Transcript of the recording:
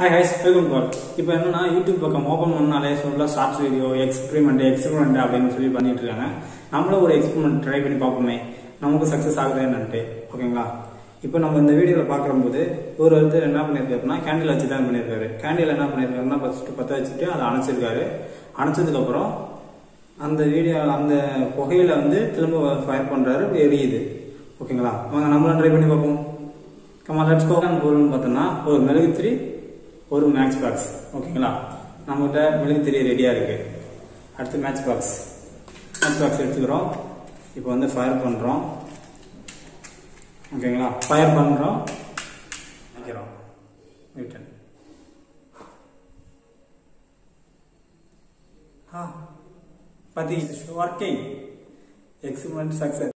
hi highs welcome to இப்போ என்னன்னா YouTube பக்கம் ஓப்பன் பண்ணாலே சொல்ல ஷார்ட்ஸ் வீடியோ எக்ஸ்பெரிமெண்ட் எக்ஸ்பெரிமெண்ட் அப்படின்னு சொல்லி பண்ணிட்டு இருக்காங்க நம்மளும் ஒரு எக்ஸ்பெரிமெண்ட் ட்ரை பண்ணி பார்ப்போமே நமக்கு சக்ஸஸ் ஆகுதா என்னன்ட்டு ஓகேங்களா இப்போ நம்ம இந்த வீடியோவில் பார்க்கும்போது ஒரு ஒருத்தர் என்ன பண்ணியிருக்காருன்னா கேண்டில் வச்சு தான் பண்ணியிருக்காரு கேண்டில் என்ன பண்ணியிருக்காருன்னா ஃபர்ஸ்ட் பற்ற வச்சுட்டு அதை அணைச்சிருக்காரு அணைச்சதுக்கப்புறம் அந்த வீடியோ அந்த புகையில வந்து திரும்ப ஃபயர் பண்ணுறாரு எரியுது ஓகேங்களா வாங்க நம்மளும் ட்ரை பண்ணி பார்ப்போம் கமா லெட்ஸ் கோ பொருள்னு பார்த்தோம்னா ஒரு மெழுகுத்திரி ஒரு மேட்ச் பாக்ஸ் ஓகேங்களா நம்மகிட்ட மெழுகுத்திரி ரெடியாக இருக்கு அடுத்து மேட்ச் பாக்ஸ் மேட்ச் பாக்ஸ் எடுத்துக்கிறோம் இப்போ வந்து ஃபயர் பண்ணுறோம் ஓகேங்களா ஃபயர் பண்ணுறோம் வைக்கிறோம் ரிட்டன் ஆ பத்தி ஒர்க்கிங் எக்ஸ்பெரிமெண்ட் சக்சஸ்